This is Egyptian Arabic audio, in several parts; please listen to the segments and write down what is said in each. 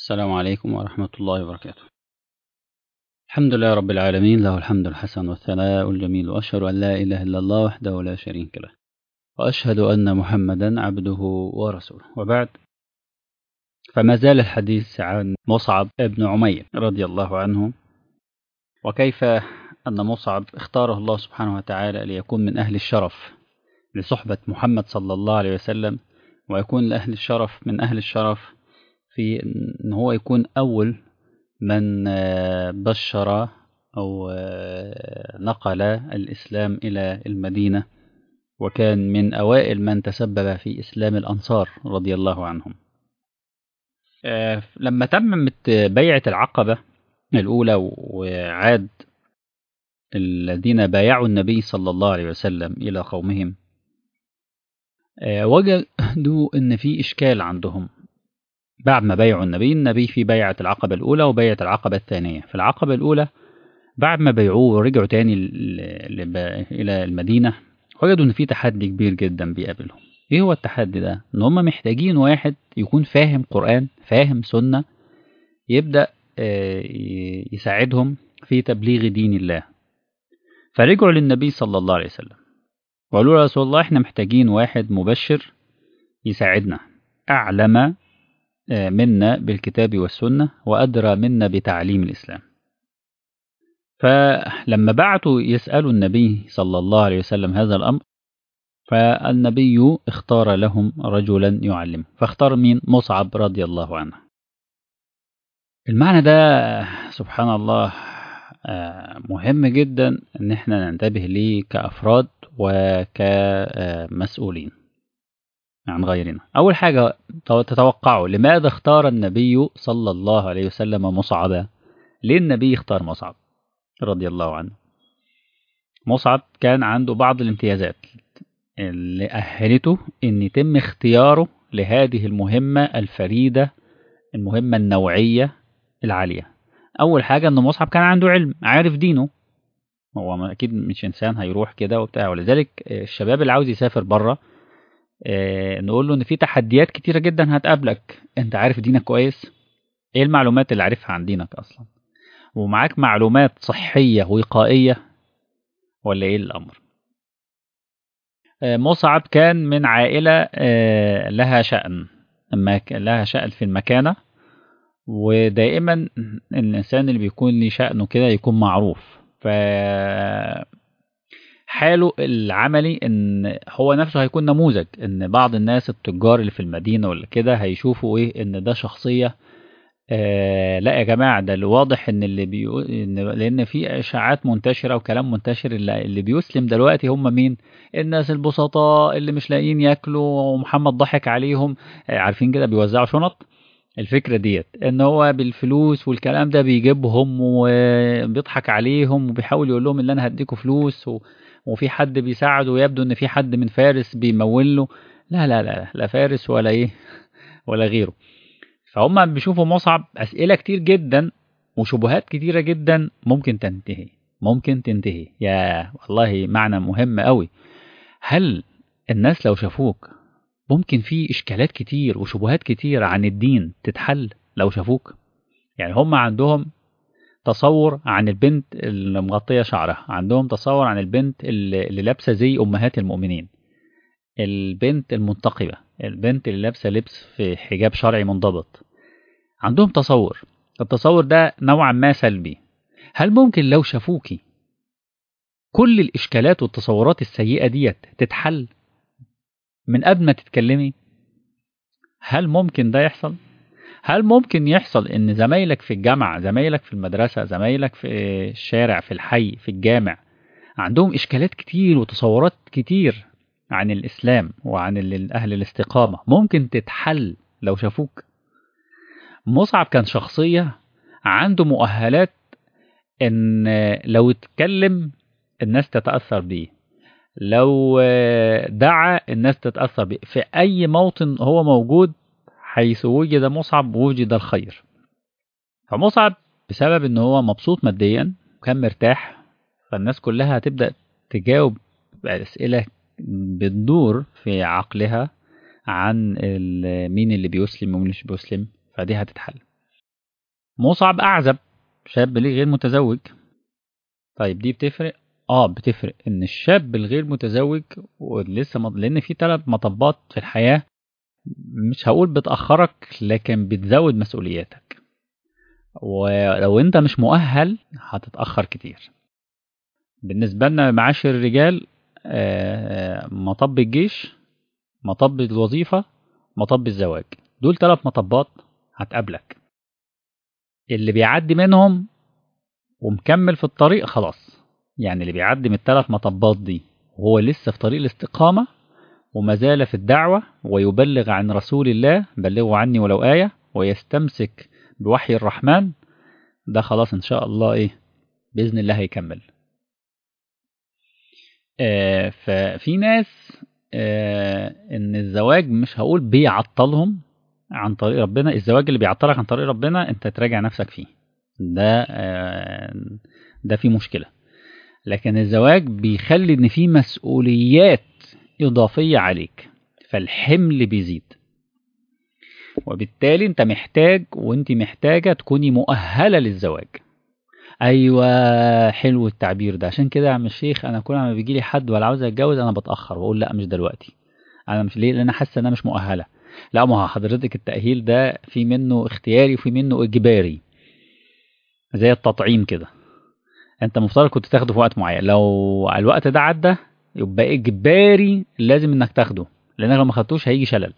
السلام عليكم ورحمة الله وبركاته الحمد لله رب العالمين له الحمد الحسن والثناء الجميل وأشهد أن لا إله إلا الله وحده لا شريك له وأشهد أن محمدا عبده ورسوله وبعد فما زال الحديث عن مصعب بن عمير رضي الله عنه وكيف أن مصعب اختاره الله سبحانه وتعالى ليكون من أهل الشرف لصحبة محمد صلى الله عليه وسلم ويكون لأهل الشرف من أهل الشرف في أن هو يكون أول من بشر أو نقل الإسلام إلى المدينة وكان من أوائل من تسبب في إسلام الأنصار رضي الله عنهم لما تمت بيعة العقبة الأولى وعاد الذين بايعوا النبي صلى الله عليه وسلم إلى قومهم وجدوا أن في إشكال عندهم بعد ما بايعوا النبي النبي في بيعة العقبة الأولى وبيعة العقبة الثانية في العقبة الأولى بعد ما بيعوه ورجعوا تاني إلى المدينة وجدوا إن في تحدي كبير جدا بيقابلهم إيه هو التحدي ده؟ إن هم محتاجين واحد يكون فاهم قرآن فاهم سنة يبدأ يساعدهم في تبليغ دين الله فرجعوا للنبي صلى الله عليه وسلم وقالوا له رسول الله احنا محتاجين واحد مبشر يساعدنا أعلم منا بالكتاب والسنة وأدرى منا بتعليم الإسلام فلما بعتوا يسألوا النبي صلى الله عليه وسلم هذا الأمر فالنبي اختار لهم رجلا يعلم فاختار مين مصعب رضي الله عنه المعنى ده سبحان الله مهم جدا ان احنا ننتبه ليه كأفراد وكمسؤولين عن غيرنا أول حاجة تتوقعوا لماذا اختار النبي صلى الله عليه وسلم مصعبا ليه النبي اختار مصعب رضي الله عنه مصعب كان عنده بعض الامتيازات اللي أهلته أن يتم اختياره لهذه المهمة الفريدة المهمة النوعية العالية أول حاجة أن مصعب كان عنده علم عارف دينه هو أكيد مش إنسان هيروح كده وبتاع ولذلك الشباب اللي عاوز يسافر بره آه نقول له ان في تحديات كتيره جدا هتقابلك انت عارف دينك كويس ايه المعلومات اللي عارفها عن دينك اصلا ومعاك معلومات صحيه وقائيه ولا ايه الامر آه مصعب كان من عائله آه لها شأن لها شأن في المكانه ودائما الانسان اللي بيكون ليه شأنه كده يكون معروف ف حاله العملي ان هو نفسه هيكون نموذج ان بعض الناس التجار اللي في المدينه ولا كده هيشوفوا ايه ان ده شخصيه آه لا يا جماعه ده اللي واضح ان اللي بيقول إن لان في اشاعات منتشره وكلام منتشر اللي, اللي بيسلم دلوقتي هم مين الناس البسطاء اللي مش لاقيين ياكلوا ومحمد ضحك عليهم آه عارفين كده بيوزعوا شنط الفكره ديت ان هو بالفلوس والكلام ده بيجيبهم وبيضحك عليهم وبيحاول يقول لهم اللي انا هديكوا فلوس و... وفي حد بيساعده ويبدو ان في حد من فارس بيمول له لا لا لا لا فارس ولا ايه ولا غيره فهم بيشوفوا مصعب اسئله كتير جدا وشبهات كتيره جدا ممكن تنتهي ممكن تنتهي يا والله معنى مهم قوي هل الناس لو شافوك ممكن في اشكالات كتير وشبهات كتير عن الدين تتحل لو شافوك يعني هم عندهم تصور عن البنت اللي مغطية شعرها عندهم تصور عن البنت اللي لابسة زي أمهات المؤمنين البنت المنتقبة البنت اللي لابسة لبس في حجاب شرعي منضبط عندهم تصور التصور ده نوعا ما سلبي هل ممكن لو شافوكي كل الإشكالات والتصورات السيئة ديت تتحل من قبل ما تتكلمي هل ممكن ده يحصل؟ هل ممكن يحصل ان زمايلك في الجامعة زمايلك في المدرسة زمايلك في الشارع في الحي في الجامع عندهم اشكالات كتير وتصورات كتير عن الاسلام وعن اهل الاستقامة ممكن تتحل لو شافوك مصعب كان شخصية عنده مؤهلات ان لو اتكلم الناس تتأثر بيه لو دعا الناس تتأثر بيه في اي موطن هو موجود حيث وجد مصعب وجد الخير فمصعب بسبب ان هو مبسوط ماديا وكان مرتاح فالناس كلها هتبدأ تجاوب أسئلة بتدور في عقلها عن مين اللي بيسلم ومين مش بيسلم فدي هتتحل مصعب أعزب شاب ليه غير متزوج طيب دي بتفرق اه بتفرق ان الشاب الغير متزوج ولسه مط... لان في ثلاث مطبات في الحياه مش هقول بتاخرك لكن بتزود مسؤولياتك ولو انت مش مؤهل هتتاخر كتير بالنسبه لنا معاشر الرجال آه، مطب الجيش مطب الوظيفه مطب الزواج دول ثلاث مطبات هتقابلك اللي بيعدي منهم ومكمل في الطريق خلاص يعني اللي بيعدي من الثلاث مطبات دي وهو لسه في طريق الاستقامة وما زال في الدعوة ويبلغ عن رسول الله بلغوا عني ولو آية ويستمسك بوحي الرحمن ده خلاص إن شاء الله إيه بإذن الله هيكمل آه ففي ناس آه إن الزواج مش هقول بيعطلهم عن طريق ربنا الزواج اللي بيعطلك عن طريق ربنا أنت تراجع نفسك فيه ده آه ده في مشكلة لكن الزواج بيخلي ان في مسؤوليات اضافيه عليك فالحمل بيزيد وبالتالي انت محتاج وانت محتاجه تكوني مؤهله للزواج ايوه حلو التعبير ده عشان كده يا عم الشيخ انا كل ما بيجي لي حد ولا عاوز اتجوز انا بتاخر واقول لا مش دلوقتي انا مش ليه لان انا حاسه ان انا مش مؤهله لا ما هو حضرتك التاهيل ده في منه اختياري وفي منه اجباري زي التطعيم كده انت مفترض كنت تاخده في وقت معين لو الوقت ده عدى يبقى اجباري لازم انك تاخده لان لو ما خدتوش هيجي شلل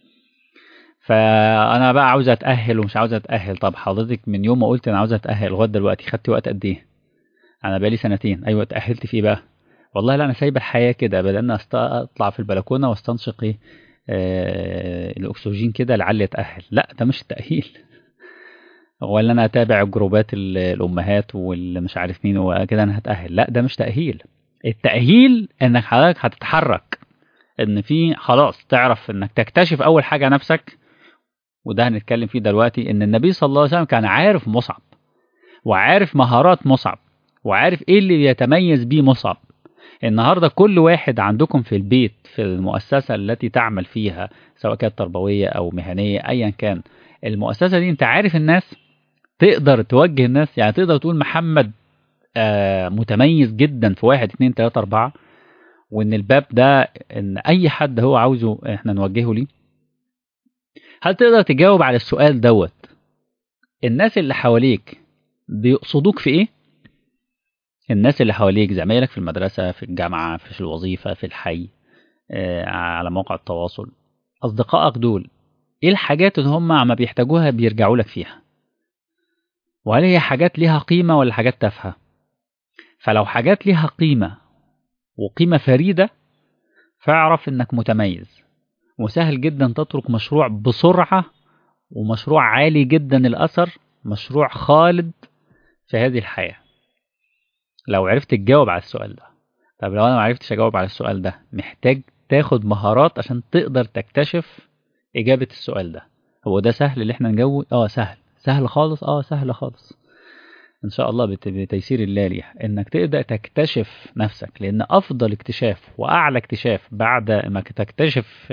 فانا بقى عاوز اتاهل ومش عاوز اتاهل طب حضرتك من يوم ما قلت انا عاوز اتاهل لغايه دلوقتي خدت وقت قد ايه انا بقالي سنتين ايوه اتاهلت في ايه بقى والله لا انا سايب الحياه كده بدأنا اطلع في البلكونه واستنشق ايه آه الاكسجين كده لعلي اتاهل لا ده مش التاهيل ولا انا اتابع جروبات الامهات واللي مش عارف مين وكده انا هتاهل لا ده مش تاهيل التاهيل انك حضرتك هتتحرك ان في خلاص تعرف انك تكتشف اول حاجه نفسك وده هنتكلم فيه دلوقتي ان النبي صلى الله عليه وسلم كان عارف مصعب وعارف مهارات مصعب وعارف ايه اللي يتميز بيه مصعب النهارده كل واحد عندكم في البيت في المؤسسه التي تعمل فيها سواء كانت تربويه او مهنيه ايا كان المؤسسه دي انت عارف الناس تقدر توجه الناس يعني تقدر تقول محمد آه متميز جدا في واحد اتنين تلاتة أربعة وإن الباب ده إن أي حد هو عاوزه إحنا نوجهه ليه هل تقدر تجاوب على السؤال دوت الناس اللي حواليك بيقصدوك في إيه؟ الناس اللي حواليك زمايلك في المدرسة في الجامعة في الوظيفة في الحي آه على موقع التواصل أصدقائك دول إيه الحاجات اللي هم عم بيحتاجوها بيرجعوا لك فيها وهل هي حاجات ليها قيمة ولا حاجات تافهة فلو حاجات ليها قيمة وقيمة فريدة فاعرف انك متميز وسهل جدا تترك مشروع بسرعة ومشروع عالي جدا الأثر مشروع خالد في هذه الحياة لو عرفت تجاوب على السؤال ده طب لو أنا معرفتش أجاوب على السؤال ده محتاج تاخد مهارات عشان تقدر تكتشف إجابة السؤال ده هو ده سهل اللي احنا نجاوب اه سهل سهل خالص اه سهل خالص ان شاء الله بتيسير الله ليها انك تبدا تكتشف نفسك لان افضل اكتشاف واعلى اكتشاف بعد ما تكتشف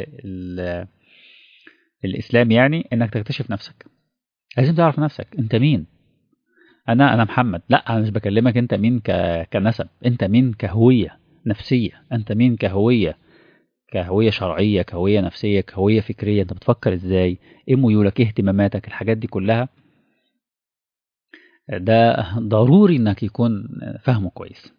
الاسلام يعني انك تكتشف نفسك لازم تعرف نفسك انت مين انا انا محمد لا انا مش بكلمك انت مين كنسب انت مين كهويه نفسيه انت مين كهويه كهوية شرعية كهوية نفسية كهوية فكرية انت بتفكر ازاي ايه ميولك ايه اهتماماتك الحاجات دي كلها ده ضروري انك يكون فاهمه كويس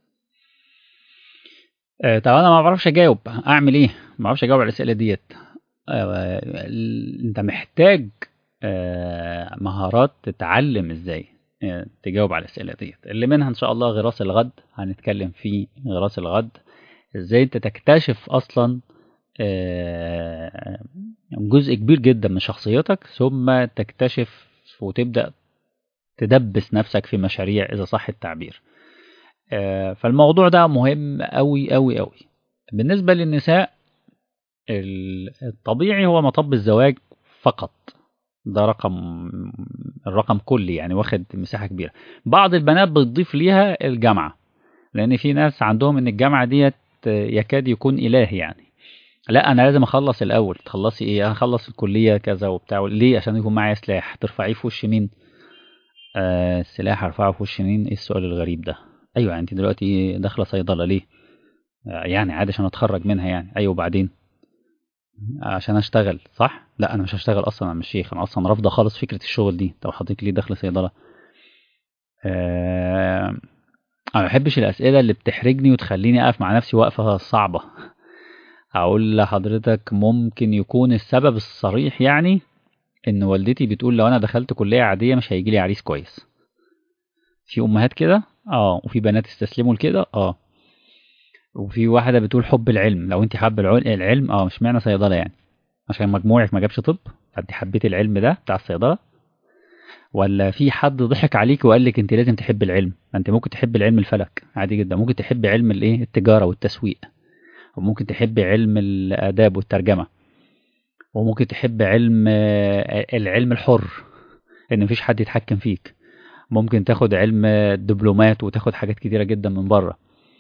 طب انا ما بعرفش اجاوب اعمل ايه ما بعرفش اجاوب على الاسئله ديت انت محتاج مهارات تتعلم ازاي تجاوب على الاسئله ديت اللي منها ان شاء الله غراس الغد هنتكلم فيه غراس الغد ازاي انت تكتشف اصلا جزء كبير جدا من شخصيتك ثم تكتشف وتبدا تدبس نفسك في مشاريع اذا صح التعبير فالموضوع ده مهم قوي قوي قوي بالنسبه للنساء الطبيعي هو مطب الزواج فقط ده رقم الرقم كلي يعني واخد مساحه كبيره بعض البنات بتضيف ليها الجامعه لان في ناس عندهم ان الجامعه ديت يكاد يكون اله يعني لا انا لازم اخلص الاول تخلصي ايه انا اخلص الكليه كذا وبتاع ليه عشان يكون معايا سلاح ترفعيه في وش مين آه السلاح ارفعه في وش مين ايه السؤال الغريب ده ايوه انت دلوقتي داخله صيدله ليه آه يعني عادي عشان اتخرج منها يعني ايوه وبعدين عشان اشتغل صح لا انا مش هشتغل اصلا انا مش شيخ انا اصلا رافضه خالص فكره الشغل دي طب حضرتك ليه داخله صيدله آه انا ما بحبش الاسئله اللي بتحرجني وتخليني اقف مع نفسي وقفه صعبه اقول لحضرتك ممكن يكون السبب الصريح يعني ان والدتي بتقول لو انا دخلت كليه عاديه مش هيجي لي عريس كويس في امهات كده اه وفي بنات استسلموا لكده اه وفي واحده بتقول حب العلم لو انت حابه العل- العلم اه مش معنى صيدله يعني عشان مجموعك ما جابش طب فانت حبيت العلم ده بتاع الصيدله ولا في حد ضحك عليك وقال لك انت لازم تحب العلم ما انت ممكن تحب علم الفلك عادي جدا ممكن تحب علم الايه التجاره والتسويق وممكن تحب علم الاداب والترجمه وممكن تحب علم آه، العلم الحر ان مفيش حد يتحكم فيك ممكن تاخد علم الدبلومات وتاخد حاجات كتيره جدا من بره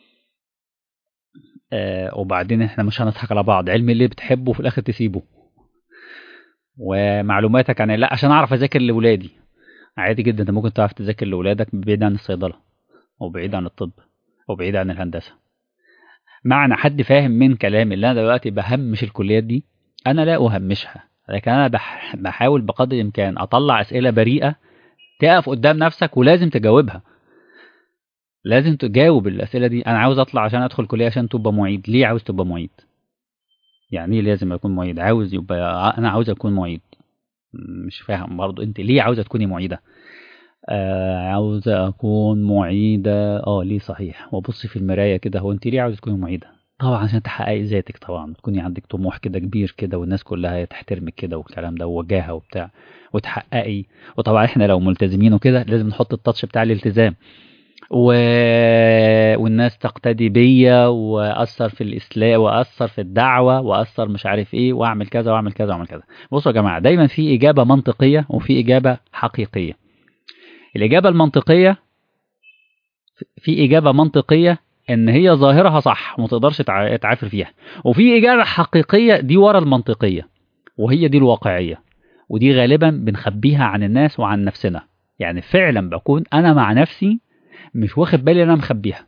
آه، وبعدين احنا مش هنضحك على بعض علم اللي بتحبه وفي الاخر تسيبه ومعلوماتك عن لا عشان اعرف اذاكر لاولادي عادي جدا انت ممكن تعرف تذاكر لاولادك بعيد عن الصيدله وبعيد عن الطب وبعيد عن الهندسه معنى حد فاهم من كلامي اللي انا دلوقتي بهمش الكليات دي انا لا اهمشها لكن انا بح بحاول بقدر الامكان اطلع اسئله بريئه تقف قدام نفسك ولازم تجاوبها لازم تجاوب الاسئله دي انا عاوز اطلع عشان ادخل كليه عشان تبقى معيد ليه عاوز تبقى معيد يعني ايه لازم اكون معيد عاوز يبقى انا عاوز اكون معيد مش فاهم برضو انت ليه عاوزه تكوني معيده آه عاوزه اكون معيده اه ليه صحيح وابص في المرايه كده هو انت ليه عاوزه تكوني معيده طبعا عشان تحققي ذاتك طبعا تكوني عندك طموح كده كبير كده والناس كلها تحترمك كده والكلام ده ووجاهه وبتاع وتحققي وطبعا احنا لو ملتزمين وكده لازم نحط التاتش بتاع الالتزام و... والناس تقتدي بيا واثر في الاسلام واثر في الدعوه واثر مش عارف ايه واعمل كذا واعمل كذا واعمل كذا بصوا يا جماعه دايما في اجابه منطقيه وفي اجابه حقيقيه الاجابه المنطقيه في اجابه منطقيه ان هي ظاهرها صح وما تقدرش تع- تعافر فيها وفي اجابه حقيقيه دي ورا المنطقيه وهي دي الواقعيه ودي غالبا بنخبيها عن الناس وعن نفسنا يعني فعلا بكون انا مع نفسي مش واخد بالي ان انا مخبيها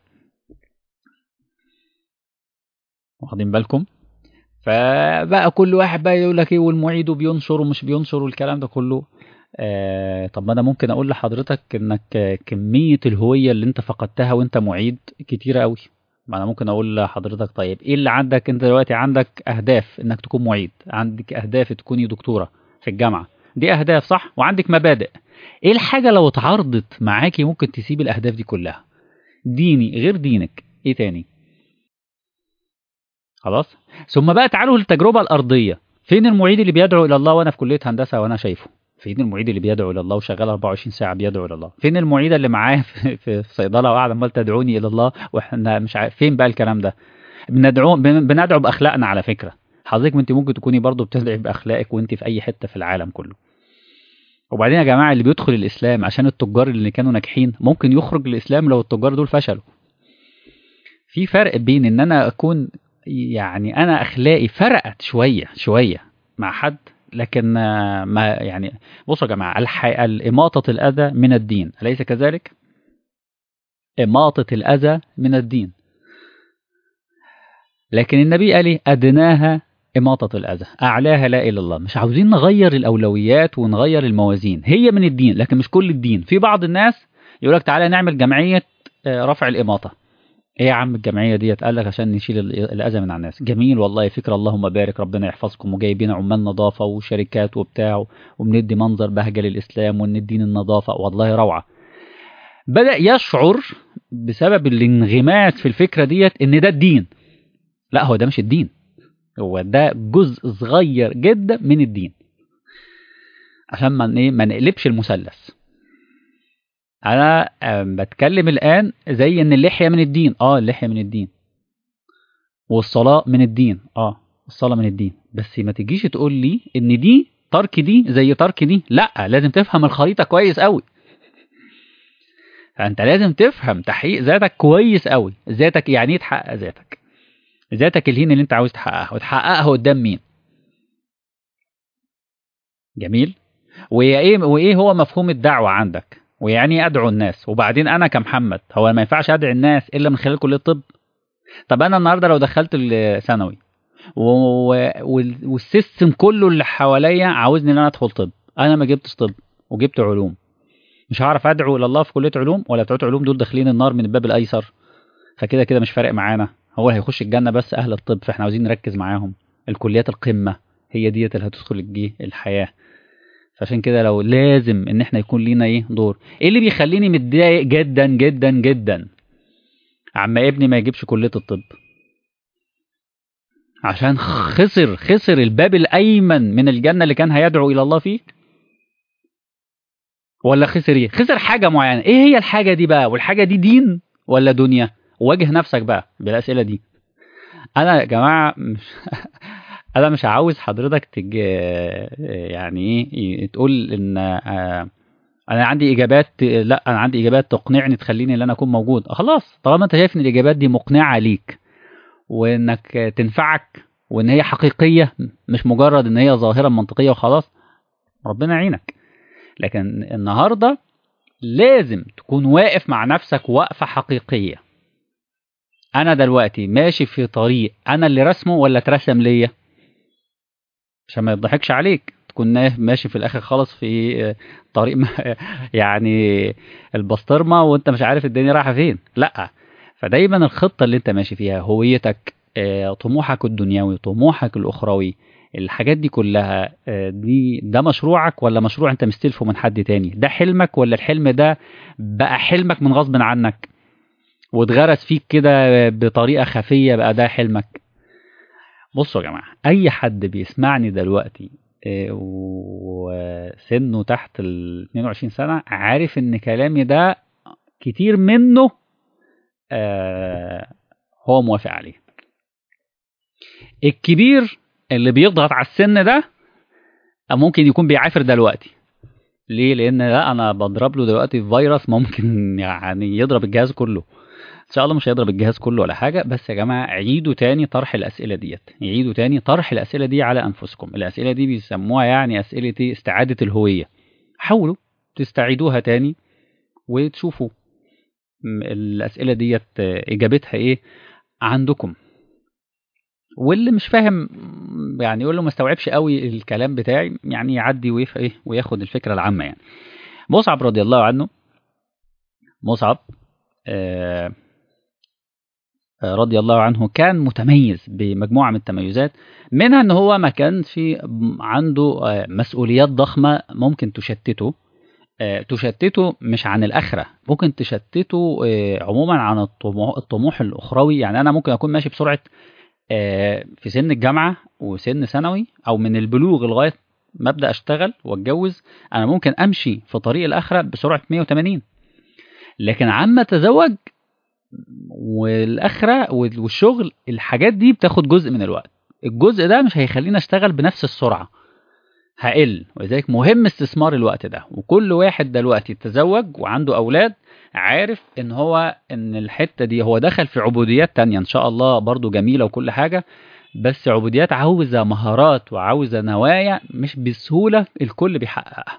واخدين بالكم فبقى كل واحد بقى يقول لك ايه والمعيد بينشر ومش بينشر والكلام ده كله آه طب ما انا ممكن اقول لحضرتك انك آه، كمية الهوية اللي انت فقدتها وانت معيد كتيرة قوي ما انا ممكن اقول لحضرتك طيب ايه اللي عندك انت دلوقتي عندك اهداف انك تكون معيد عندك اهداف تكوني دكتورة في الجامعة دي اهداف صح وعندك مبادئ ايه الحاجة لو اتعرضت معاكي ممكن تسيب الاهداف دي كلها ديني غير دينك ايه تاني خلاص ثم بقى تعالوا للتجربة الأرضية فين المعيد اللي بيدعو إلى الله وأنا في كلية هندسة وأنا شايفه فين المعيد اللي بيدعو إلى الله وشغال 24 ساعة بيدعو إلى الله فين المعيدة اللي معاه في, في في صيدلة وقاعدة عمال تدعوني إلى الله وإحنا مش عارف فين بقى الكلام ده بندعو بن- بندعو بأخلاقنا على فكرة حضرتك انت ممكن تكوني برضو بتدعي بأخلاقك وانت في أي حتة في العالم كله وبعدين يا جماعة اللي بيدخل الإسلام عشان التجار اللي كانوا ناجحين ممكن يخرج الإسلام لو التجار دول فشلوا في فرق بين ان انا اكون يعني انا اخلاقي فرقت شويه شويه مع حد لكن آه، ما يعني بصوا يا جماعه الح... الاماطه الاذى من الدين اليس كذلك اماطه الاذى من الدين لكن النبي قال إيه؟ ادناها اماطه الاذى اعلاها لا اله الا الله مش عاوزين نغير الاولويات ونغير الموازين هي من الدين لكن مش كل الدين في بعض الناس يقول لك تعالى نعمل جمعيه آه، رفع الاماطه ايه يا عم الجمعيه ديت قال لك عشان نشيل ال- الاذى من على الناس جميل والله فكره اللهم بارك ربنا يحفظكم وجايبين عمال نظافه وشركات وبتاع وبندي منظر بهجه للاسلام وان الدين النظافه والله روعه بدا يشعر بسبب الانغماس في الفكره ديت ان ده الدين لا هو ده مش الدين هو ده جزء صغير جدا من الدين عشان ما ايه ما نقلبش المثلث انا آم، بتكلم الان زي ان اللحيه من الدين اه اللحيه من الدين والصلاه من الدين اه الصلاه من الدين بس ما تجيش تقول لي ان دي ترك دي زي ترك دي لا لازم تفهم الخريطه كويس قوي فانت لازم تفهم تحقيق ذاتك كويس قوي ذاتك يعني ايه تحقق ذاتك ذاتك الهين اللي انت عاوز تحققها وتحققها قدام مين جميل وايه وايه هو مفهوم الدعوه عندك ويعني ادعو الناس وبعدين انا كمحمد هو ما ينفعش ادعي الناس الا من خلال كليه الطب طب انا النهارده لو دخلت الثانوي والسيستم كله اللي حواليا عاوزني ان انا ادخل طب انا ما جبتش طب وجبت علوم مش هعرف ادعو الى الله في كليه علوم ولا بتوع علوم دول داخلين النار من الباب الايسر فكده كده مش فارق معانا هو هيخش الجنه بس اهل الطب فاحنا عاوزين نركز معاهم الكليات القمه هي ديت اللي هتدخل الجي الحياه فعشان كده لو لازم ان احنا يكون لينا ايه دور ايه اللي بيخليني متضايق جدا جدا جدا عما ابني ما يجيبش كليه الطب عشان خسر خسر الباب الايمن من الجنه اللي كان هيدعو الى الله فيه ولا خسر ايه خسر حاجه معينه ايه هي الحاجه دي بقى والحاجه دي دين ولا دنيا واجه نفسك بقى بالاسئله دي انا يا جماعه مش انا مش عاوز حضرتك تج يعني ايه تقول ان انا عندي اجابات لا انا عندي اجابات تقنعني تخليني ان انا اكون موجود خلاص طالما انت شايف ان الاجابات دي مقنعه ليك وانك تنفعك وان هي حقيقيه مش مجرد ان هي ظاهره منطقيه وخلاص ربنا يعينك لكن النهارده لازم تكون واقف مع نفسك وقفه حقيقيه انا دلوقتي ماشي في طريق انا اللي رسمه ولا اترسم ليا عشان ما يضحكش عليك تكون ماشي في الاخر خالص في طريق يعني البسطرمه وانت مش عارف الدنيا رايحه فين لا فدايما الخطه اللي انت ماشي فيها هويتك طموحك الدنيوي طموحك الاخروي الحاجات دي كلها دي ده مشروعك ولا مشروع انت مستلفه من حد تاني ده حلمك ولا الحلم ده بقى حلمك من غصب عنك واتغرس فيك كده بطريقه خفيه بقى ده حلمك بصوا يا جماعه اي حد بيسمعني دلوقتي وسنه تحت ال 22 سنه عارف ان كلامي ده كتير منه هو موافق عليه الكبير اللي بيضغط على السن ده ممكن يكون بيعافر دلوقتي ليه لان لا انا بضرب له دلوقتي فيروس ممكن يعني يضرب الجهاز كله ان شاء الله مش هيضرب الجهاز كله ولا حاجه بس يا جماعه عيدوا تاني طرح الاسئله ديت عيدوا تاني طرح الاسئله دي على انفسكم الاسئله دي بيسموها يعني اسئله استعاده الهويه حاولوا تستعيدوها تاني وتشوفوا الاسئله ديت اجابتها ايه عندكم واللي مش فاهم يعني يقول له ما استوعبش قوي الكلام بتاعي يعني يعدي ويف ايه وياخد الفكره العامه يعني مصعب رضي الله عنه مصعب آه رضي الله عنه كان متميز بمجموعه من التميزات منها ان هو ما كانش عنده مسؤوليات ضخمه ممكن تشتته تشتته مش عن الاخره ممكن تشتته عموما عن الطموح, الطموح الاخروي يعني انا ممكن اكون ماشي بسرعه في سن الجامعه وسن ثانوي او من البلوغ لغايه ما ابدا اشتغل واتجوز انا ممكن امشي في طريق الاخره بسرعه 180 لكن عما اتزوج والاخره والشغل الحاجات دي بتاخد جزء من الوقت الجزء ده مش هيخليني اشتغل بنفس السرعه هقل ولذلك مهم استثمار الوقت ده وكل واحد دلوقتي تزوج وعنده اولاد عارف ان هو ان الحته دي هو دخل في عبوديات تانية ان شاء الله برضو جميله وكل حاجه بس عبوديات عاوزه مهارات وعاوزه نوايا مش بسهوله الكل بيحققها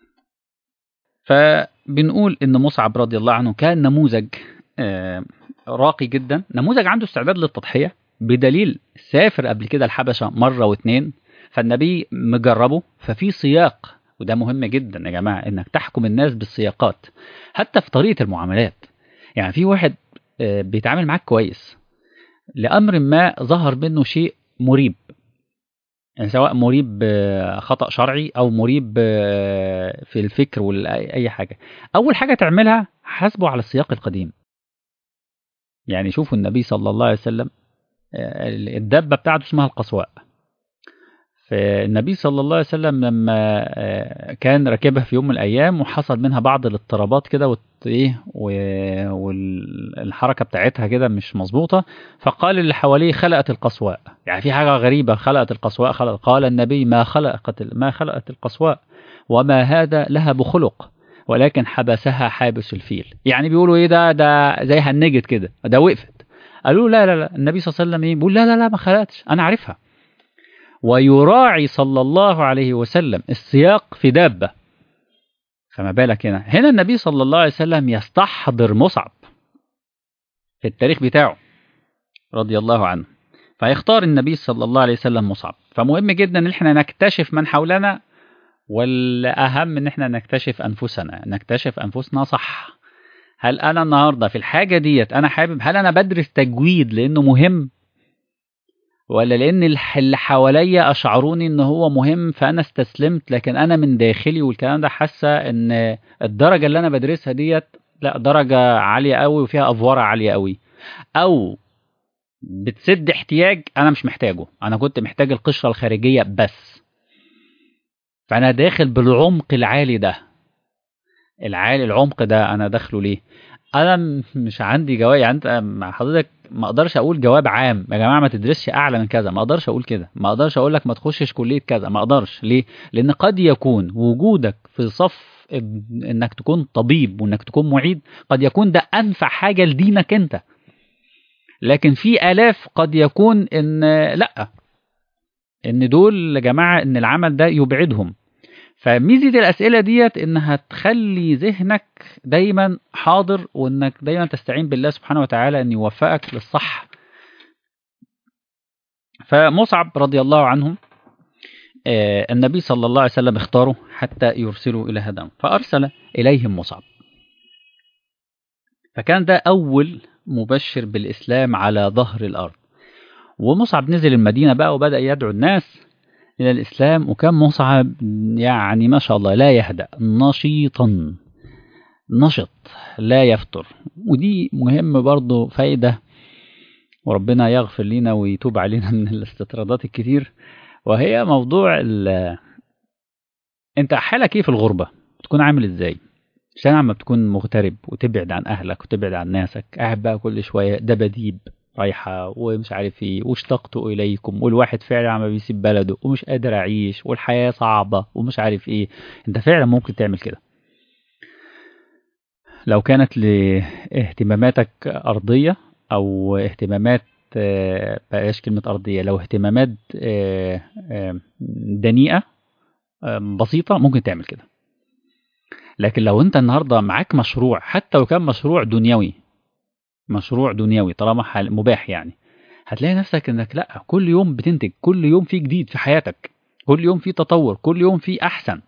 فبنقول ان مصعب رضي الله عنه كان نموذج راقي جدا نموذج عنده استعداد للتضحيه بدليل سافر قبل كده الحبشه مره واتنين فالنبي مجربه ففي سياق وده مهم جدا يا جماعه انك تحكم الناس بالسياقات حتى في طريقه المعاملات يعني في واحد بيتعامل معاك كويس لامر ما ظهر منه شيء مريب يعني سواء مريب خطا شرعي او مريب في الفكر ولا اي حاجه اول حاجه تعملها حاسبه على السياق القديم يعني شوفوا النبي صلى الله عليه وسلم الدبه بتاعته اسمها القصواء فالنبي صلى الله عليه وسلم لما كان راكبها في يوم من الايام وحصل منها بعض الاضطرابات كده ايه والحركه بتاعتها كده مش مظبوطه فقال اللي حواليه خلقت القصواء يعني في حاجه غريبه خلقت القصواء خلق قال النبي ما خلقت ما خلقت القصواء وما هذا لها بخلق ولكن حبسها حابس الفيل يعني بيقولوا ايه ده ده زي هنجت كده ده وقفت قالوا لا لا لا النبي صلى الله عليه وسلم ايه بيقول لا لا لا ما خلقتش انا عارفها ويراعي صلى الله عليه وسلم السياق في دابة فما بالك هنا هنا النبي صلى الله عليه وسلم يستحضر مصعب في التاريخ بتاعه رضي الله عنه فيختار النبي صلى الله عليه وسلم مصعب فمهم جدا ان احنا نكتشف من حولنا والاهم ان احنا نكتشف انفسنا نكتشف انفسنا صح هل انا النهارده في الحاجه ديت انا حابب هل انا بدرس تجويد لانه مهم ولا لان اللي حواليا اشعروني ان هو مهم فانا استسلمت لكن انا من داخلي والكلام ده حاسه ان الدرجه اللي انا بدرسها ديت لا درجه عاليه قوي وفيها افوره عاليه قوي او بتسد احتياج انا مش محتاجه انا كنت محتاج القشره الخارجيه بس فانا داخل بالعمق العالي ده العالي العمق ده انا داخله ليه انا مش عندي جواب يعني انت مع حضرتك ما اقدرش اقول جواب عام يا جماعه ما تدرسش اعلى من كذا ما اقدرش اقول كده ما اقدرش اقول لك ما تخشش كليه كذا ما اقدرش ليه لان قد يكون وجودك في صف انك تكون طبيب وانك تكون معيد قد يكون ده انفع حاجه لدينك انت لكن في الاف قد يكون ان لا ان دول يا جماعه ان العمل ده يبعدهم فميزه الاسئله ديت انها تخلي ذهنك دايما حاضر وانك دايما تستعين بالله سبحانه وتعالى ان يوفقك للصح فمصعب رضي الله عنه آه النبي صلى الله عليه وسلم اختاره حتى يرسلوا الى هدم فارسل اليهم مصعب فكان ده اول مبشر بالاسلام على ظهر الارض ومصعب نزل المدينه بقى وبدا يدعو الناس إلى الإسلام وكان مصعب يعني ما شاء الله لا يهدأ نشيطا نشط لا يفتر ودي مهم برضه فايدة وربنا يغفر لنا ويتوب علينا من الاستطرادات الكتير وهي موضوع ال انت حالك ايه في الغربة بتكون عامل ازاي عشان عم بتكون مغترب وتبعد عن اهلك وتبعد عن ناسك قاعد بقى كل شوية دباديب رايحة ومش عارف ايه واشتقت إليكم والواحد فعلا عم بيسيب بلده ومش قادر أعيش والحياة صعبة ومش عارف ايه انت فعلا ممكن تعمل كده لو كانت لاهتماماتك أرضية أو اهتمامات بلاش كلمة أرضية لو اهتمامات دنيئة بسيطة ممكن تعمل كده لكن لو انت النهاردة معاك مشروع حتى لو كان مشروع دنيوي مشروع دنيوي طالما مباح يعني هتلاقي نفسك انك لا كل يوم بتنتج كل يوم في جديد في حياتك كل يوم في تطور كل يوم في احسن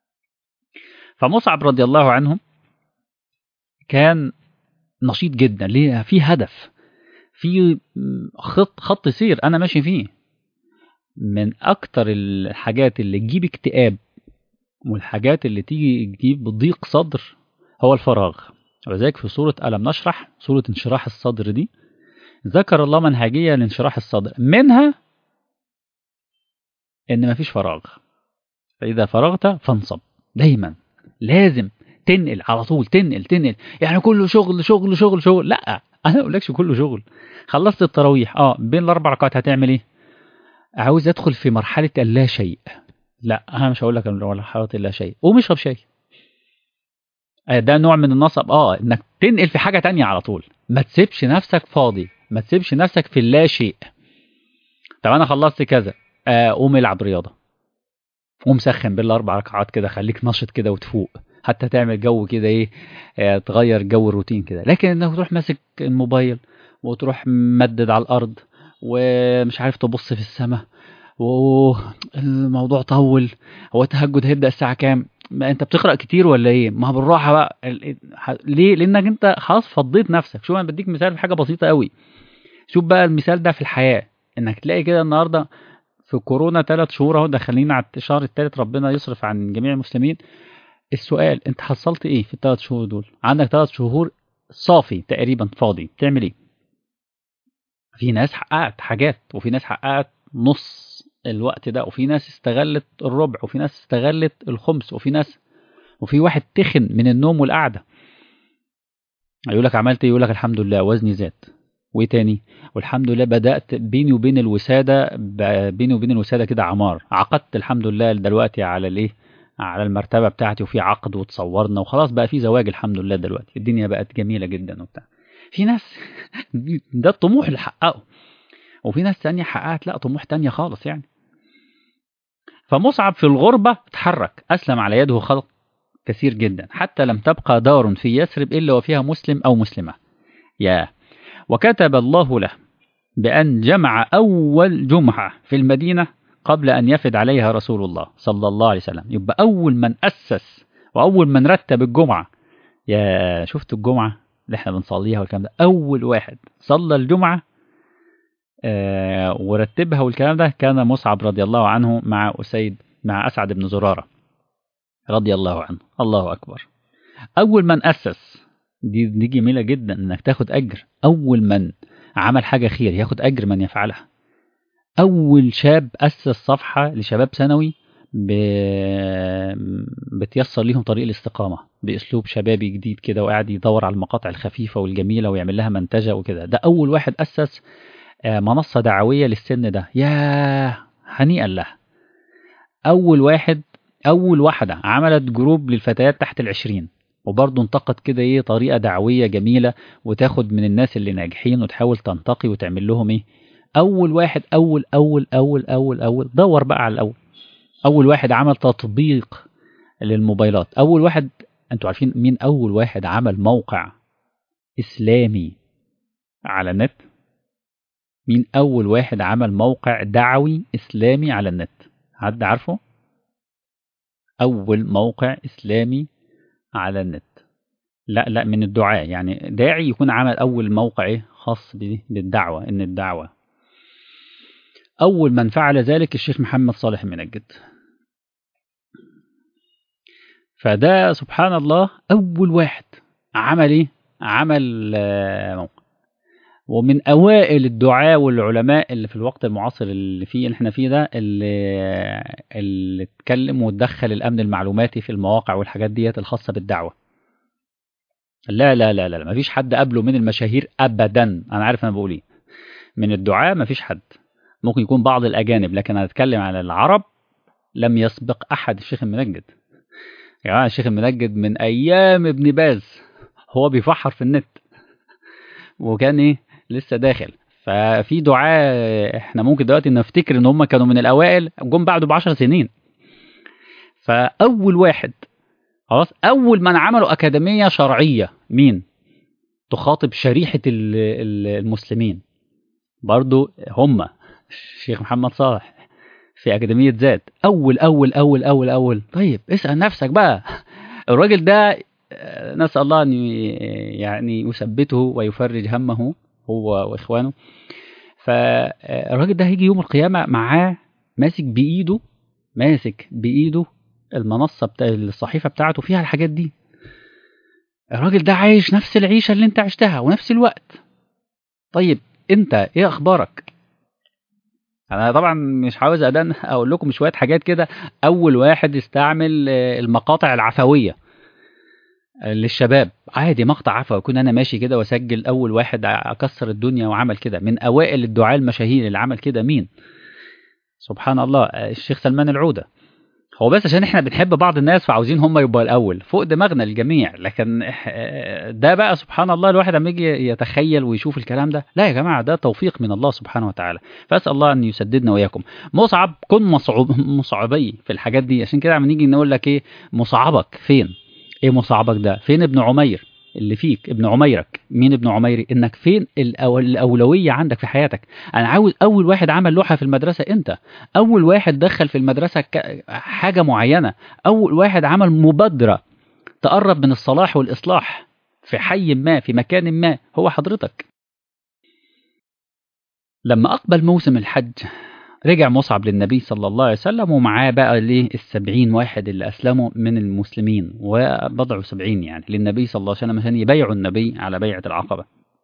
فمصعب رضي الله عنه كان نشيط جدا ليه في هدف في خط خط سير انا ماشي فيه من اكتر الحاجات اللي تجيب اكتئاب والحاجات اللي تيجي تجيب ضيق صدر هو الفراغ ولذلك في سورة ألم نشرح سورة انشراح الصدر دي ذكر الله منهجية لانشراح الصدر منها إن مفيش فراغ فإذا فرغت فانصب دايما لازم تنقل على طول تنقل تنقل يعني كله شغل شغل شغل شغل لا أنا ما أقولكش كله شغل خلصت التراويح اه بين الأربع ركعات هتعمل إيه؟ عاوز أدخل في مرحلة اللا شيء لا أنا مش هقول لك مرحلة اللا شيء قوم اشرب شاي ده نوع من النصب اه انك تنقل في حاجه تانية على طول ما تسيبش نفسك فاضي ما تسيبش نفسك في اللا شيء طب انا خلصت كذا آه قوم العب رياضه قوم سخن بالاربع ركعات كده خليك نشط كده وتفوق حتى تعمل جو كده ايه آه تغير جو الروتين كده لكن انك تروح ماسك الموبايل وتروح ممدد على الارض ومش عارف تبص في السماء والموضوع طول هو التهجد هيبدا الساعه كام ما انت بتقرا كتير ولا ايه ما بالراحه بقى ليه لانك انت خلاص فضيت نفسك شوف انا بديك مثال في حاجه بسيطه قوي شوف بقى المثال ده في الحياه انك تلاقي كده النهارده في كورونا ثلاث شهور اهو داخلين على الشهر الثالث ربنا يصرف عن جميع المسلمين السؤال انت حصلت ايه في الثلاث شهور دول عندك ثلاث شهور صافي تقريبا فاضي تعمل ايه في ناس حققت حاجات وفي ناس حققت نص الوقت ده وفي ناس استغلت الربع وفي ناس استغلت الخمس وفي ناس وفي واحد تخن من النوم والقعده يقول لك عملت ايه يقول لك الحمد لله وزني زاد وايه تاني والحمد لله بدات بيني وبين الوساده بيني وبين الوساده كده عمار عقدت الحمد لله دلوقتي على الايه على المرتبه بتاعتي وفي عقد وتصورنا وخلاص بقى في زواج الحمد لله دلوقتي الدنيا بقت جميله جدا وبتاع في ناس ده الطموح اللي حققه وفي ناس تانية حققت لا طموح تانية خالص يعني فمصعب في الغربة اتحرك أسلم على يده خلق كثير جدا حتى لم تبقى دار في يثرب إلا وفيها مسلم أو مسلمة يا وكتب الله له بأن جمع أول جمعة في المدينة قبل أن يفد عليها رسول الله صلى الله عليه وسلم يبقى أول من أسس وأول من رتب الجمعة يا شفت الجمعة اللي احنا بنصليها والكلام ده أول واحد صلى الجمعة آه ورتبها والكلام ده كان مصعب رضي الله عنه مع أسيد مع أسعد بن زرارة رضي الله عنه الله أكبر أول من أسس دي, دي جميلة جدا إنك تاخد أجر أول من عمل حاجة خير ياخد أجر من يفعلها أول شاب أسس صفحة لشباب ثانوي ب... بتيسر ليهم طريق الاستقامة بأسلوب شبابي جديد كده وقاعد يدور على المقاطع الخفيفة والجميلة ويعمل لها منتجة وكده ده أول واحد أسس منصة دعوية للسن ده يا هنيئا له أول واحد أول واحدة عملت جروب للفتيات تحت العشرين وبرضه انتقد كده ايه طريقة دعوية جميلة وتاخد من الناس اللي ناجحين وتحاول تنتقي وتعمل لهم ايه أول واحد أول أول أول أول أول دور بقى على الأول أول واحد عمل تطبيق للموبايلات أول واحد أنتوا عارفين مين أول واحد عمل موقع إسلامي على النت مين أول واحد عمل موقع دعوي إسلامي على النت حد عارفه أول موقع إسلامي على النت لا لا من الدعاء يعني داعي يكون عمل أول موقع إيه خاص بالدعوة إن الدعوة أول من فعل ذلك الشيخ محمد صالح المنجد فده سبحان الله أول واحد عمل إيه؟ عمل موقع ومن أوائل الدعاء والعلماء اللي في الوقت المعاصر اللي فيه اللي احنا فيه ده اللي اللي اتكلم ودخل الأمن المعلوماتي في المواقع والحاجات ديت الخاصة بالدعوة لا لا لا لا مفيش حد قبله من المشاهير أبدا أنا عارف أنا بقول إيه من الدعاء مفيش حد ممكن يكون بعض الأجانب لكن أنا أتكلم على العرب لم يسبق أحد الشيخ المنجد يا يعني الشيخ المنجد من أيام ابن باز هو بيفحر في النت وكان إيه لسه داخل ففي دعاء احنا ممكن دلوقتي نفتكر ان هم كانوا من الاوائل جم بعده بعشر سنين فاول واحد خلاص اول من عملوا اكاديميه شرعيه مين تخاطب شريحه المسلمين برضو هم الشيخ محمد صالح في أكاديمية ذات أول أول أول أول أول طيب اسأل نفسك بقى الراجل ده نسأل الله أن يعني يثبته ويفرج همه هو وإخوانه فالراجل ده هيجي يوم القيامة معاه ماسك بإيده ماسك بإيده المنصة بتاع الصحيفة بتاعته فيها الحاجات دي الراجل ده عايش نفس العيشة اللي انت عشتها ونفس الوقت طيب انت ايه اخبارك انا طبعا مش عاوز ادان اقول لكم شويه حاجات كده اول واحد استعمل المقاطع العفويه للشباب عادي مقطع عفوي اكون انا ماشي كده واسجل اول واحد اكسر الدنيا وعمل كده من اوائل الدعاة المشاهير اللي عمل كده مين سبحان الله الشيخ سلمان العوده هو بس عشان احنا بنحب بعض الناس فعاوزين هم يبقوا الاول فوق دماغنا الجميع لكن ده بقى سبحان الله الواحد لما يجي يتخيل ويشوف الكلام ده لا يا جماعه ده توفيق من الله سبحانه وتعالى فاسال الله ان يسددنا واياكم مصعب كن مصعوب مصعبي في الحاجات دي عشان كده عم نيجي نقول لك ايه مصعبك فين ايه مصعبك ده فين ابن عمير اللي فيك ابن عميرك مين ابن عميري انك فين الاولويه عندك في حياتك انا عاوز اول واحد عمل لوحه في المدرسه انت اول واحد دخل في المدرسه حاجه معينه اول واحد عمل مبادره تقرب من الصلاح والاصلاح في حي ما في مكان ما هو حضرتك لما اقبل موسم الحج رجع مصعب للنبي صلى الله عليه وسلم ومعاه بقى ليه السبعين واحد اللي أسلموا من المسلمين وبضعوا سبعين يعني للنبي صلى الله عليه وسلم عشان يبايعوا النبي على بيعة العقبة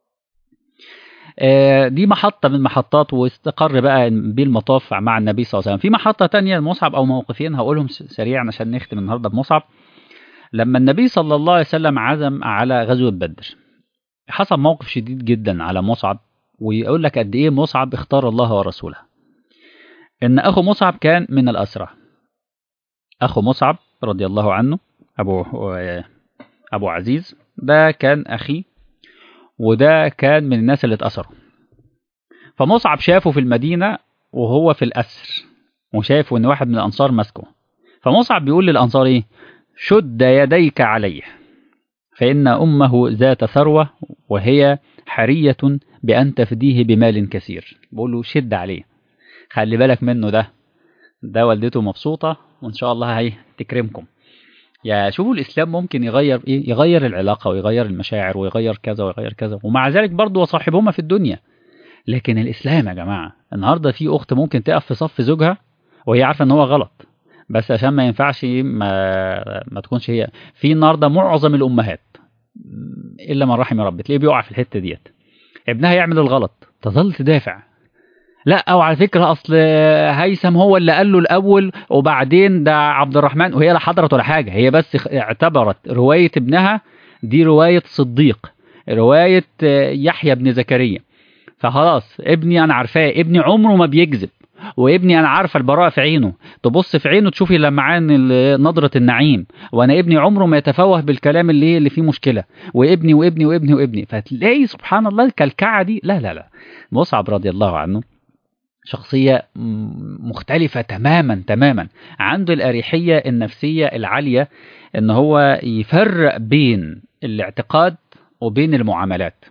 دي محطة من محطات واستقر بقى بالمطاف مع النبي صلى الله عليه وسلم في محطة تانية مصعب أو موقفين هقولهم سريعا عشان نختم النهاردة بمصعب لما النبي صلى الله عليه وسلم عزم على غزوة بدر حصل موقف شديد جدا على مصعب ويقول لك قد ايه مصعب اختار الله ورسوله ان اخو مصعب كان من الاسرى اخو مصعب رضي الله عنه ابو ابو عزيز ده كان اخي وده كان من الناس اللي اتأثروا فمصعب شافه في المدينة وهو في الأسر وشافه إن واحد من الأنصار ماسكه فمصعب بيقول للأنصار إيه شد يديك عليه فإن أمه ذات ثروة وهي حرية بأن تفديه بمال كثير بقول له شد عليه خلي بالك منه ده ده والدته مبسوطة وإن شاء الله هي تكرمكم يا شوفوا الإسلام ممكن يغير إيه يغير العلاقة ويغير المشاعر ويغير كذا ويغير كذا ومع ذلك برضه وصاحبهما في الدنيا لكن الإسلام يا جماعة النهاردة في أخت ممكن تقف في صف زوجها وهي عارفة إن هو غلط بس عشان ما ينفعش ما, ما تكونش هي في النهارده معظم الامهات الا من رحم ربي تلاقيه بيقع في الحته ديت ابنها يعمل الغلط تظل تدافع لا او على فكره اصل هيثم هو اللي قال له الاول وبعدين ده عبد الرحمن وهي لا حضرت ولا حاجه هي بس اعتبرت روايه ابنها دي روايه صديق روايه يحيى بن زكريا فخلاص ابني انا عارفاه ابني عمره ما بيكذب وابني انا عارفه البراءه في عينه تبص في عينه تشوفي لمعان نظره النعيم وانا ابني عمره ما يتفوه بالكلام اللي اللي فيه مشكله وابني وابني وابني وابني فتلاقي سبحان الله الكلكعه دي لا لا لا مصعب رضي الله عنه شخصية مختلفة تماما تماما عنده الأريحية النفسية العالية إن هو يفرق بين الاعتقاد وبين المعاملات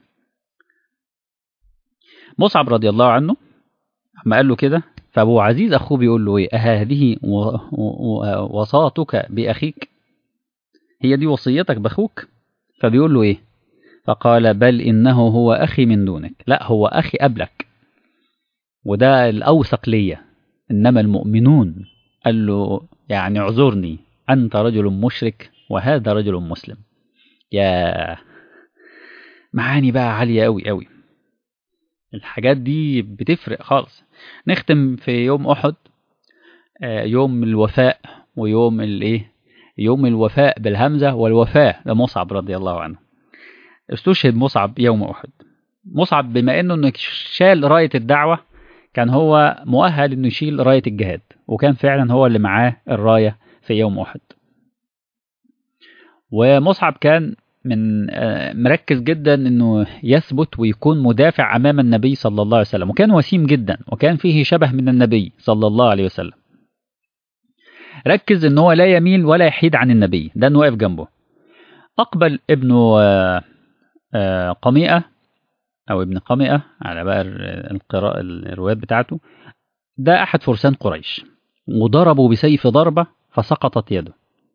مصعب رضي الله عنه ما قال له كده فابو عزيز اخوه بيقول له ايه اهذه وصاتك باخيك هي دي وصيتك باخوك فبيقول له ايه فقال بل انه هو اخي من دونك لا هو اخي قبلك وده الاوثق ليا انما المؤمنون قال له يعني اعذرني انت رجل مشرك وهذا رجل مسلم يا معاني بقى عاليه قوي قوي الحاجات دي بتفرق خالص نختم في يوم احد يوم الوفاء ويوم الايه يوم الوفاء بالهمزه والوفاء لمصعب رضي الله عنه استشهد مصعب يوم احد مصعب بما انه انه شال رايه الدعوه كان هو مؤهل انه يشيل رايه الجهاد وكان فعلا هو اللي معاه الرايه في يوم احد ومصعب كان من مركز جدا انه يثبت ويكون مدافع امام النبي صلى الله عليه وسلم وكان وسيم جدا وكان فيه شبه من النبي صلى الله عليه وسلم ركز ان هو لا يميل ولا يحيد عن النبي ده انه واقف جنبه اقبل ابنه قميئة او ابن قميئة على بقى القراءة الروايات بتاعته ده احد فرسان قريش وضربوا بسيف ضربة فسقطت يده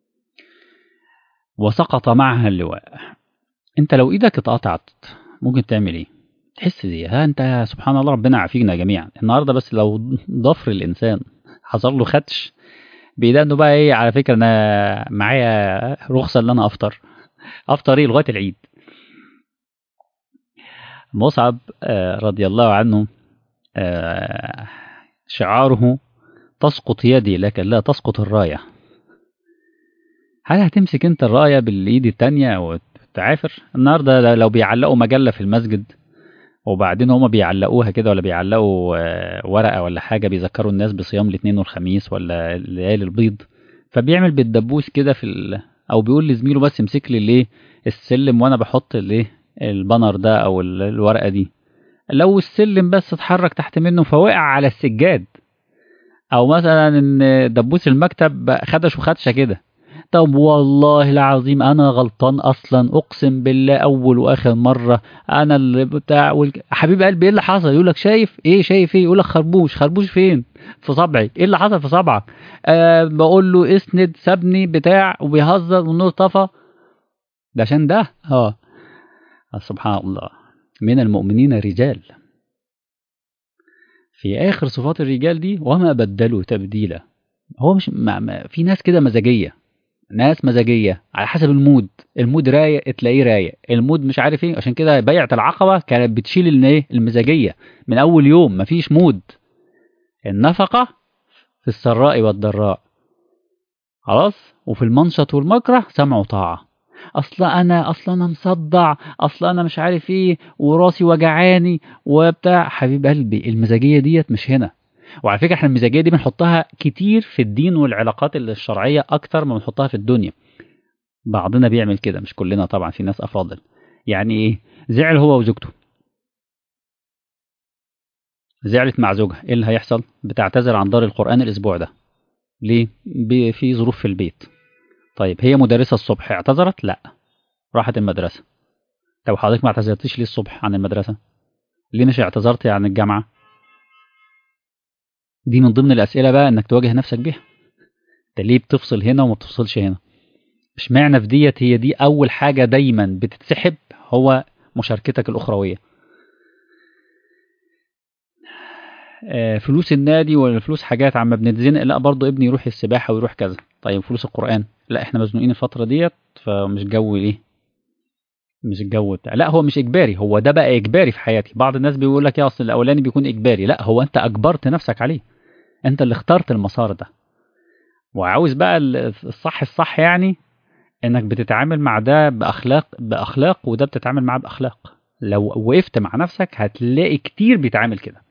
وسقط معها اللواء انت لو ايدك اتقطعت ممكن تعمل ايه تحس دي ها انت سبحان الله ربنا عافينا جميعا النهارده بس لو ضفر الانسان حصل له خدش بايده انه بقى ايه على فكره انا معايا رخصه ان انا افطر افطر ايه لغايه العيد مصعب رضي الله عنه شعاره تسقط يدي لكن لا تسقط الرايه هل هتمسك انت الرايه بالايد التانية وتعافر النهارده لو بيعلقوا مجله في المسجد وبعدين هما بيعلقوها كده ولا بيعلقوا ورقه ولا حاجه بيذكروا الناس بصيام الاثنين والخميس ولا ليالي البيض فبيعمل بالدبوس كده في ال... او بيقول لزميله بس امسك لي الايه السلم وانا بحط الايه البانر ده او الورقه دي لو السلم بس اتحرك تحت منه فوقع على السجاد او مثلا ان دبوس المكتب خدش وخدشه كده طب والله العظيم انا غلطان اصلا اقسم بالله اول واخر مره انا اللي بتاع والك... حبيب قلبي ايه اللي حصل يقول لك شايف ايه شايف ايه يقول لك خربوش خربوش فين في صبعي ايه اللي حصل في صبعك آه بقول له اسند سابني بتاع وبيهزر والنور طفى ده عشان ده اه سبحان الله من المؤمنين رجال في اخر صفات الرجال دي وما بدلوا تبديلا هو مش ما ما في ناس كده مزاجيه ناس مزاجيه على حسب المود المود رايق تلاقيه رايق المود مش عارف ايه عشان كده بيعه العقبه كانت بتشيل الايه المزاجيه من اول يوم مفيش مود النفقه في السراء والضراء خلاص وفي المنشط والمكره سمع وطاعه اصل انا اصل انا مصدع اصل انا مش عارف ايه وراسي وجعاني وبتاع حبيب قلبي المزاجيه ديت مش هنا وعلى فكره احنا المزاجيه دي بنحطها كتير في الدين والعلاقات الشرعيه اكتر ما بنحطها في الدنيا بعضنا بيعمل كده مش كلنا طبعا في ناس افاضل يعني ايه زعل هو وزوجته زعلت مع زوجها ايه اللي هيحصل بتعتذر عن دار القران الاسبوع ده ليه في ظروف في البيت طيب هي مدرسة الصبح اعتذرت لا راحت المدرسة طب حضرتك ما اعتذرتيش ليه الصبح عن المدرسة ليه مش اعتذرتي عن الجامعة دي من ضمن الأسئلة بقى إنك تواجه نفسك بيها أنت ليه بتفصل هنا وما بتفصلش هنا اشمعنى في ديت هي دي أول حاجة دايما بتتسحب هو مشاركتك الأخروية آه، فلوس النادي ولا فلوس حاجات عم بنتزنق لا برضه ابني يروح السباحة ويروح كذا طيب فلوس القرآن لا احنا مزنوقين الفترة ديت فمش جو ليه مش الجو بتاع لا هو مش اجباري هو ده بقى اجباري في حياتي بعض الناس بيقول لك يا اصل الاولاني بيكون اجباري لا هو انت اجبرت نفسك عليه انت اللي اخترت المسار ده وعاوز بقى ال- الصح الصح يعني انك بتتعامل مع ده باخلاق باخلاق وده بتتعامل معاه باخلاق لو وقفت مع نفسك هتلاقي كتير بيتعامل كده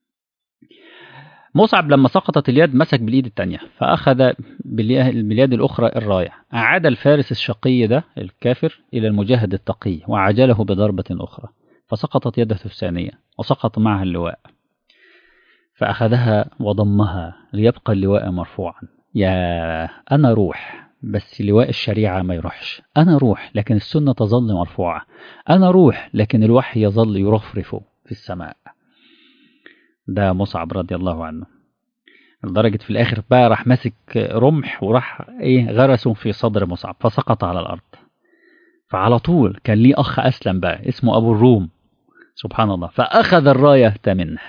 مصعب لما سقطت اليد مسك بالايد التانية فاخذ باليه- باليد الاخرى الرايه اعاد الفارس الشقي ده الكافر الى المجاهد التقي وعجله بضربه اخرى فسقطت يده الثانيه وسقط معها اللواء فاخذها وضمها ليبقى اللواء مرفوعا يا انا روح بس لواء الشريعه ما يروحش انا روح لكن السنه تظل مرفوعه انا روح لكن الوحي يظل يرفرف في السماء ده مصعب رضي الله عنه لدرجة في الآخر بقى راح ماسك رمح وراح إيه غرسه في صدر مصعب فسقط على الأرض فعلى طول كان ليه أخ أسلم بقى اسمه أبو الروم سبحان الله فأخذ الراية منه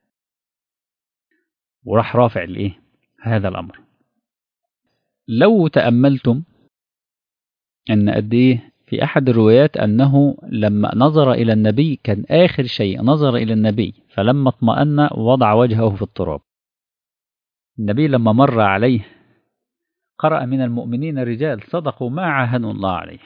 وراح رافع الإيه هذا الأمر لو تأملتم أن قد إيه في أحد الروايات أنه لما نظر إلى النبي كان آخر شيء نظر إلى النبي فلما اطمأن وضع وجهه في التراب النبي لما مر عليه قرأ من المؤمنين رجال صدقوا ما عاهدوا الله عليه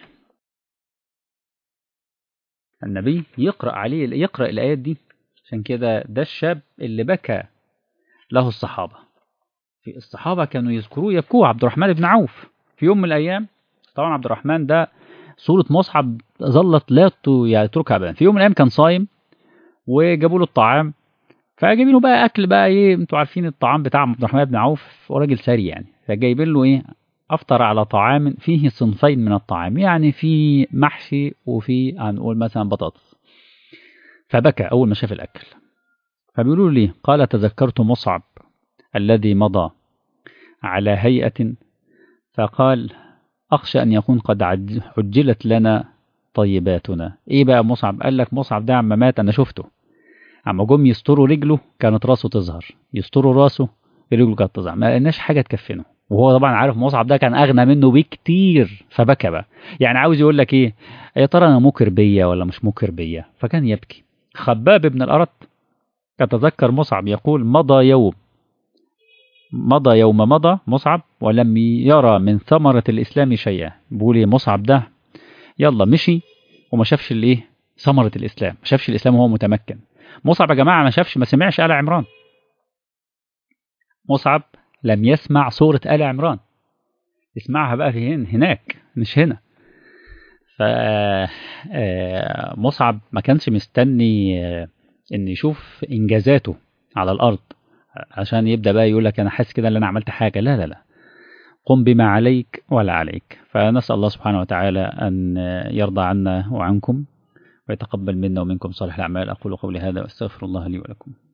النبي يقرأ عليه يقرأ الآيات دي عشان كده ده الشاب اللي بكى له الصحابة في الصحابة كانوا يذكروه يبكوه عبد الرحمن بن عوف في يوم من الأيام طبعا عبد الرحمن ده صورة مصعب ظلت لا ت- يعني تتركها أبدا في يوم من الأيام كان صايم وجابوا له الطعام فجايبين له بقى أكل بقى إيه أنتوا عارفين الطعام بتاع عبد الرحمن بن عوف وراجل سري يعني فجايبين له إيه أفطر على طعام فيه صنفين من الطعام يعني في محشي وفي هنقول مثلا بطاطس فبكى أول ما شاف الأكل فبيقولوا لي قال تذكرت مصعب الذي مضى على هيئة فقال أخشى أن يكون قد عج- عجلت لنا طيباتنا إيه بقى مصعب قال لك مصعب ده عما مات أنا شفته عما جم يستروا رجله كانت راسه تظهر يستروا راسه رجله كانت تظهر ما لقيناش حاجة تكفنه وهو طبعا عارف مصعب ده كان أغنى منه بكتير فبكى بقى يعني عاوز يقول لك إيه يا ترى أنا مكر بيا ولا مش مكر بيا فكان يبكي خباب بن الأرت تتذكر مصعب يقول مضى يوم مضى يوم مضى مصعب ولم يرى من ثمرة الإسلام شيئا بيقول إيه مصعب ده يلا مشي وما شافش الايه ثمرة الإسلام ما شافش الإسلام وهو متمكن مصعب يا جماعة ما شافش ما سمعش آل عمران مصعب لم يسمع سورة آل عمران اسمعها بقى في هن هناك مش هنا ف آه، مصعب ما كانش مستني آه، ان يشوف انجازاته على الارض عشان يبدا بقى يقول لك انا حاسس كده ان انا عملت حاجه لا لا لا قم بما عليك ولا عليك فنسال الله سبحانه وتعالى ان يرضى عنا وعنكم ويتقبل منا ومنكم صالح الاعمال اقول قولي هذا واستغفر الله لي ولكم